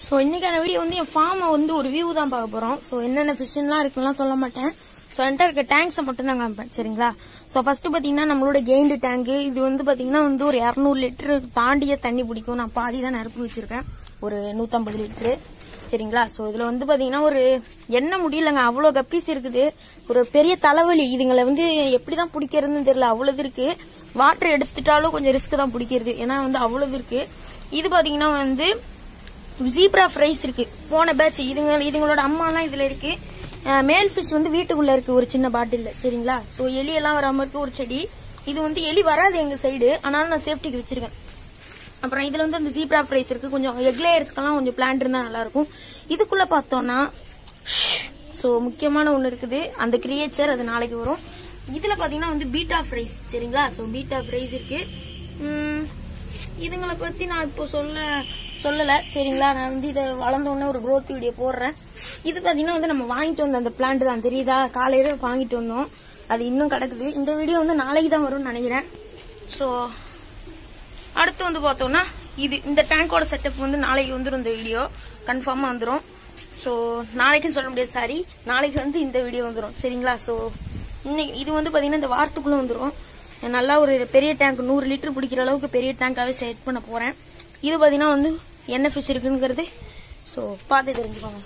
so இன்னைக்கான video வந்து என் ஃபார்மை வந்து ஒரு வியூ தான் பார்க்க போகிறோம் ஸோ என்னென்ன ஃபிஷ்லாம் இருக்குலாம் சொல்ல மாட்டேன் ஸோ என்கிட்ட இருக்க டேங்க்ஸை மட்டும் தான் காமிப்பேன் சரிங்களா ஸோ ஃபர்ஸ்ட் பார்த்தீங்கன்னா நம்மளோட கெயிண்டு டேங்கு இது வந்து பார்த்தீங்கன்னா வந்து ஒரு இரநூறு லிட்டரு தாண்டிய தண்ணி பிடிக்கும் நான் பாதி தான் நிரப்பி வச்சிருக்கேன் ஒரு நூற்றம்பது லிட்டரு சரிங்களா ஸோ இதில் வந்து பார்த்தீங்கன்னா ஒரு என்ன முடியலங்க அவ்வளோ கப்பீஸ் இருக்குது ஒரு பெரிய தலைவலி இதுங்களை வந்து எப்படி தான் பிடிக்கிறதுன்னு தெரியல அவ்வளோது இருக்கு வாட்டர் எடுத்துட்டாலும் கொஞ்சம் ரிஸ்க் தான் பிடிக்கிறது ஏன்னா வந்து அவ்வளோது இருக்கு இது பார்த்தீங்கன்னா வந்து ஜீப்ரா ஃப்ரைஸ் இருக்கு போன பேட்ச் இதுங்க இதுங்களோட அம்மாலாம் இதுல இருக்கு மேல் ஃபிஷ் வந்து வீட்டுக்குள்ள இருக்கு ஒரு சின்ன பாட்டில்ல சரிங்களா ஸோ எலி எல்லாம் வராம இருக்கு ஒரு செடி இது வந்து எலி வராது எங்க சைடு ஆனாலும் நான் சேஃப்டிக்கு வச்சிருக்கேன் அப்புறம் இதுல வந்து அந்த ஜீப்ரா ஃப்ரைஸ் இருக்கு கொஞ்சம் எக்லேயர்ஸ்க்கெல்லாம் கொஞ்சம் பிளான்ட் இருந்தா நல்லா இருக்கும் இதுக்குள்ள பார்த்தோம்னா ஸோ முக்கியமான ஒன்று இருக்குது அந்த கிரியேச்சர் அது நாளைக்கு வரும் இதுல பாத்தீங்கன்னா வந்து பீட்டா ஃப்ரைஸ் சரிங்களா ஸோ பீட்டா ஃப்ரைஸ் இருக்கு உம், இதுங்களை பத்தி நான் இப்போ சொல்ல சொல்லல சரிங்களா நான் வந்து இதை வளர்ந்த உடனே ஒரு growth வீடியோ போடுறேன் இது பாத்தீங்கன்னா வந்து நம்ம வாங்கிட்டு வந்த அந்த பிளான்ட் தான் தெரியுதா காலையில வாங்கிட்டு வந்தோம் அது இன்னும் கிடக்குது இந்த வீடியோ வந்து நாளைக்கு தான் வரும்னு நினைக்கிறேன் ஸோ அடுத்து வந்து பார்த்தோம்னா இது இந்த டேங்கோட செட்டப் வந்து நாளைக்கு வந்துடும் இந்த வீடியோ கன்ஃபார்மாக வந்துடும் ஸோ நாளைக்குன்னு சொல்ல முடியாது சாரி நாளைக்கு வந்து இந்த வீடியோ வந்துடும் சரிங்களா ஸோ இன்னைக்கு இது வந்து பார்த்தீங்கன்னா இந்த வாரத்துக்குள்ளே வந்துடும் நல்லா ஒரு பெரிய டேங்க் நூறு லிட்டர் பிடிக்கிற அளவுக்கு பெரிய டேங்காகவே செட் பண்ண போகிறேன் இது பார்த்தீங்கன்னா வந்து என்ன ஃபிஷ் இருக்குங்கிறது ஸோ பார்த்து தெரிஞ்சுக்கோங்க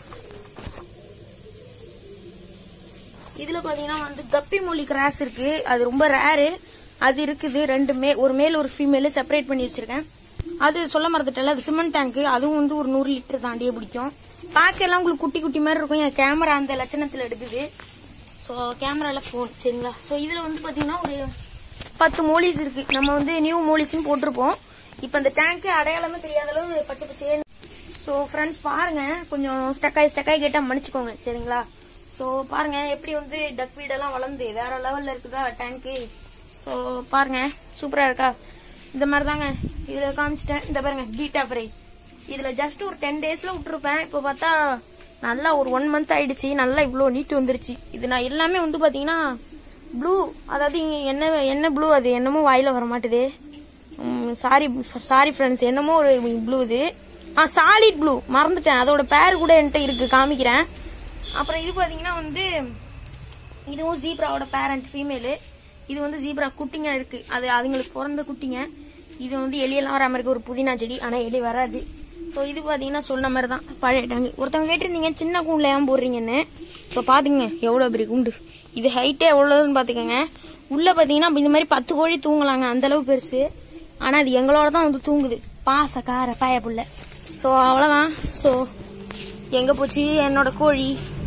இதுல பாத்தீங்கன்னா வந்து கப்பி மொழி கிராஸ் இருக்கு அது ரொம்ப ரேரு அது இருக்குது ரெண்டு மே ஒரு மேல் ஒரு ஃபீமேல் செப்பரேட் பண்ணி வச்சிருக்கேன் அது சொல்ல மறந்துட்டல அது சிமெண்ட் டேங்க் அதுவும் வந்து ஒரு நூறு லிட்டர் தாண்டியே பிடிக்கும் பார்க்க எல்லாம் உங்களுக்கு குட்டி குட்டி மாதிரி இருக்கும் என் கேமரா அந்த லட்சணத்துல எடுக்குது ஸோ கேமரால ஃபோன் சரிங்களா ஸோ இதுல வந்து பாத்தீங்கன்னா ஒரு பத்து மோலிஸ் இருக்கு நம்ம வந்து நியூ மோலிஸ்னு போட்டிருப்போம் இப்போ அந்த டேங்க் அடையாளமே தெரியாத அளவு பச்சை பச்சையே ஸோ ஃப்ரெண்ட்ஸ் பாருங்க கொஞ்சம் ஸ்டக்காய் ஸ்டக்காய் கேட்டால் மன்னிச்சுக்கோங்க சரிங்களா ஸோ பாருங்க எப்படி வந்து டக் வீடெல்லாம் வளர்ந்து வேற லெவல்ல இருக்குதா டேங்க்கு ஸோ பாருங்க சூப்பரா இருக்கா இந்த மாதிரி தாங்க இதில் காமிச்சிட்டேன் இந்த பாருங்க பீட்டா ஃப்ரை இதில் ஜஸ்ட் ஒரு டென் டேஸில் விட்டுருப்பேன் இப்போ பார்த்தா நல்லா ஒரு ஒன் மந்த் ஆயிடுச்சு நல்லா இவ்வளோ நீட்டு வந்துருச்சு இது நான் எல்லாமே வந்து பார்த்தீங்கன்னா ப்ளூ அதாவது இங்க என்ன என்ன ப்ளூ அது என்னமோ வாயில வர மாட்டுது சாரி சாரி ஃப்ரெண்ட்ஸ் என்னமோ ஒரு ப்ளூ இது ஆ சாலிட் ப்ளூ மறந்துட்டேன் அதோட பேர் கூட என்கிட்ட இருக்கு காமிக்கிறேன் அப்புறம் இது பாத்தீங்கன்னா வந்து இதுவும் ஜீப்ராவோட பேரண்ட் ஃபீமேலு இது வந்து ஜீப்ரா குட்டிங்க இருக்கு அது அதுங்களுக்கு பிறந்த குட்டிங்க இது வந்து எலியெல்லாம் வராம இருக்கு ஒரு புதினா செடி ஆனா எலி வராது ஸோ இது பாத்தீங்கன்னா சொன்ன மாதிரி தான் பழைய டேங்கு ஒருத்தவங்க கேட்டிருந்தீங்க சின்ன கூண்டுல ஏன் போடுறீங்கன்னு ஸோ பாத்துங்க எவ்வளோ பெரிய கூண்டு இது ஹைட்டே எவ்வளோன்னு பாத்துக்கோங்க உள்ள பாத்தீங்கன்னா இந்த மாதிரி பத்து கோழி தூங்கலாங்க அந்த அளவு பெருசு ஆனா அது எங்களோட தான் வந்து தூங்குது பாசக்கார பாய புள்ள ஸோ அவ்வளோதான் ஸோ எங்க போச்சு என்னோட கோழி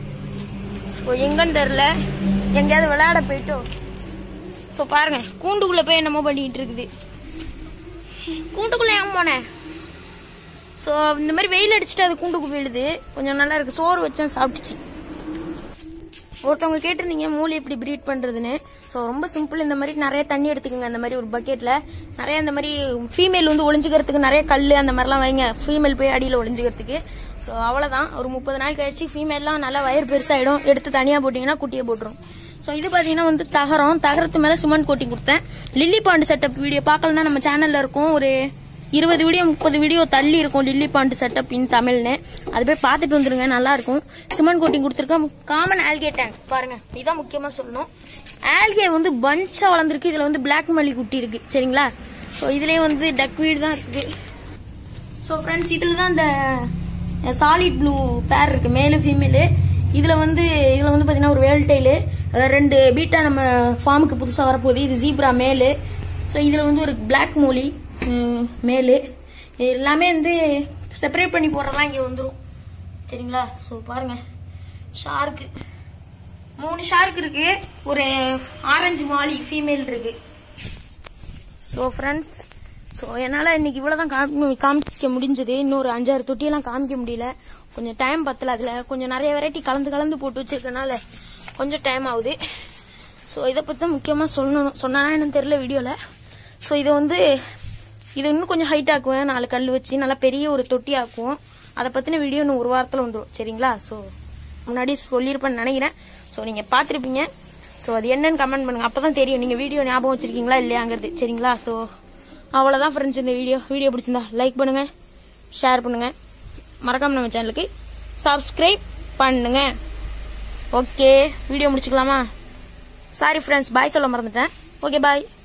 ஸோ எங்கன்னு தெரில எங்கேயாவது விளையாட போயிட்டோம் ஸோ பாருங்க கூண்டுக்குள்ள போய் என்னமோ பண்ணிட்டு இருக்குது கூண்டுக்குள்ள ஏன் போனேன் ஸோ இந்த மாதிரி வெயில் அடிச்சுட்டு அது கூண்டுக்கு போயிடுது கொஞ்சம் நல்லா இருக்கு சோறு வச்சேன் சாப்பிட்டுச்சு ஒருத்தவங்க கேட்டிருந்தீங்க மூளை எப்படி ப்ரீட் பண்றதுன்னு ஸோ ரொம்ப சிம்பிள் இந்த மாதிரி நிறைய தண்ணி எடுத்துக்கோங்க அந்த மாதிரி ஒரு பக்கெட்ல நிறைய இந்த மாதிரி ஃபீமேல் வந்து ஒளிஞ்சுக்கிறதுக்கு நிறைய கல் அந்த மாதிரிலாம் வைங்க ஃபீமேல் போய் அடியில் ஒளிஞ்சுக்கிறதுக்கு ஸோ அவ்வளோதான் ஒரு முப்பது நாள் கழிச்சு ஃபீமேல்லாம் நல்லா வயிறு பெருசாயிடும் எடுத்து தனியாக போட்டிங்கன்னா குட்டியை போட்டுரும் ஸோ இது பார்த்தீங்கன்னா வந்து தகரம் தகரத்து மேலே சிமெண்ட் கோட்டிங் கொடுத்தேன் லில்லி பாண்டு செட்டப் வீடியோ பார்க்கலன்னா நம்ம சேனலில் இருக்கும் ஒரு இருபது வீடியோ முப்பது வீடியோ தள்ளி இருக்கும் லில்லி பாண்டு செட்டப் இன் தமிழ்னு அது போய் பார்த்துட்டு வந்துருங்க நல்லா இருக்கும் சிமெண்ட் கோட்டிங் கொடுத்துருக்கேன் காமன் ஆல்கே டேங்க் பாருங்க இதான் முக்கியமா சொல்லணும் ஆல்கே வந்து பஞ்சா வளர்ந்துருக்கு இதுல வந்து பிளாக் மல்லி குட்டி இருக்கு சரிங்களா ஸோ இதுலயும் வந்து டக் வீடு தான் இருக்குது ஸோ ஃப்ரெண்ட்ஸ் இதில் தான் இந்த சாலிட் ப்ளூ பேர் இருக்கு மேலு ஃபீமேலு இதில் வந்து இதில் வந்து பார்த்தீங்கன்னா ஒரு வேல் டைலு ரெண்டு பீட்டா நம்ம ஃபார்முக்கு புதுசாக வரப்போகுது இது ஜீப்ரா மேலு ஸோ இதில் வந்து ஒரு பிளாக் மூலி ம், மேலு இது எல்லாமே வந்து செப்பரேட் பண்ணி போடுறதா இங்கே வந்துடும் சரிங்களா ஸோ பாருங்க ஷார்க்கு மூணு ஷார்க் இருக்கு ஒரு ஆரஞ்சு மாலி ஃபீமேல் இருக்கு ஸோ ஃப்ரெண்ட்ஸ் ஸோ என்னால் இன்னைக்கு இவ்வளோ தான் காமி காமிக்க முடிஞ்சது இன்னொரு அஞ்சாறு தொட்டியெல்லாம் காமிக்க முடியல கொஞ்சம் டைம் பத்தல அதில் கொஞ்சம் நிறைய வெரைட்டி கலந்து கலந்து போட்டு வச்சிருக்கனால கொஞ்சம் டைம் ஆகுது ஸோ இதை பற்றி தான் முக்கியமாக சொல்லணும் சொன்னானா என்னன்னு தெரியல வீடியோவில் ஸோ இதை வந்து இது இன்னும் கொஞ்சம் ஹைட் ஆக்குவேன் நாலு கல் வச்சு நல்லா பெரிய ஒரு தொட்டி ஆக்குவோம் அதை பற்றின வீடியோ இன்னும் ஒரு வாரத்தில் வந்துடும் சரிங்களா ஸோ முன்னாடி சொல்லியிருப்பேன்னு நினைக்கிறேன் ஸோ நீங்கள் பார்த்துருப்பீங்க ஸோ அது என்னன்னு கமெண்ட் பண்ணுங்க அப்போ தான் தெரியும் நீங்கள் வீடியோ ஞாபகம் வச்சிருக்கீங்களா இல்லையாங்கிறது சரிங்களா ஸோ அவ்வளோதான் ஃப்ரெண்ட்ஸ் இந்த வீடியோ வீடியோ பிடிச்சிருந்தா லைக் பண்ணுங்கள் ஷேர் பண்ணுங்கள் மறக்காம நம்ம சேனலுக்கு சப்ஸ்கிரைப் பண்ணுங்க ஓகே வீடியோ முடிச்சுக்கலாமா சாரி ஃப்ரெண்ட்ஸ் பாய் சொல்ல மறந்துட்டேன் ஓகே பாய்